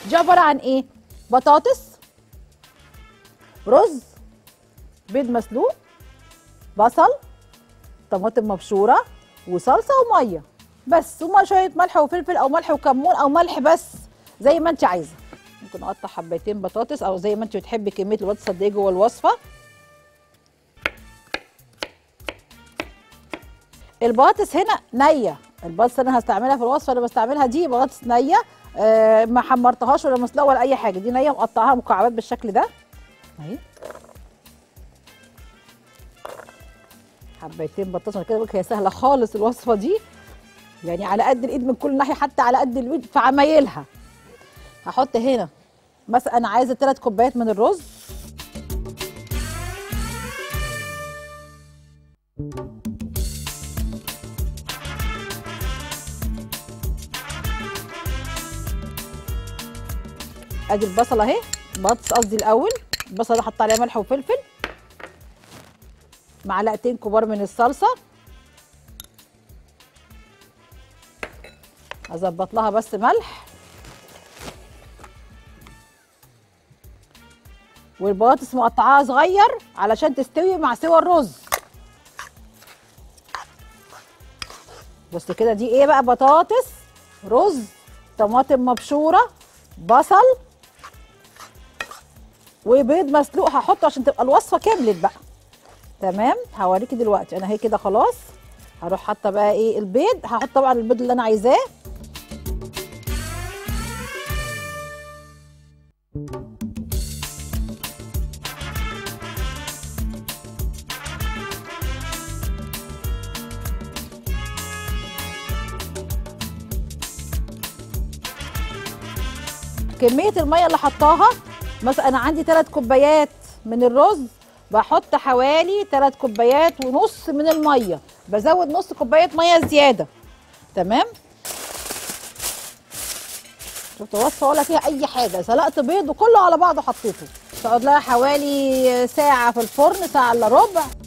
دي عباره عن ايه بطاطس رز بيض مسلوق بصل طماطم مبشوره وصلصه وميه بس وما شويه ملح وفلفل او ملح وكمون او ملح بس زي ما انت عايزه ممكن اقطع حبتين بطاطس او زي ما انت بتحبي كميه البطاطس قد ايه جوه الوصفه البطاطس هنا نيه البطاطس اللي انا هستعملها في الوصفه اللي بستعملها دي بطاطس نيه آه ما حمرتهاش ولا مسلوقه ولا اي حاجه دي نيه مقطعها مكعبات بالشكل ده اهي حبيتين بطاطس أنا كده بقول لك هي سهله خالص الوصفه دي يعني على قد الايد من كل ناحيه حتى على قد الايد في عمايلها هحط هنا مثلا انا عايزه ثلاث كوبايات من الرز ادي البصل اهي بطس قصدي الاول البصل ده حط عليه ملح وفلفل معلقتين كبار من الصلصه اظبط لها بس ملح والبطاطس مقطعاها صغير علشان تستوي مع سوى الرز بص كده دي ايه بقى بطاطس رز طماطم مبشوره بصل وبيض مسلوق هحطه عشان تبقى الوصفه كملت بقى تمام هوريكي دلوقتي انا هي كده خلاص هروح حاطه بقى ايه البيض هحط طبعا البيض اللي انا عايزاه كميه الميه اللي حطاها مثلا انا عندي 3 كوبايات من الرز بحط حوالي 3 كوبايات ونص من الميه بزود نص كوبايه ميه زياده تمام شفت وصفه ولا فيها اي حاجه سلقت بيض وكله على بعضه حطيته تقعد لها حوالي ساعه في الفرن ساعه الا ربع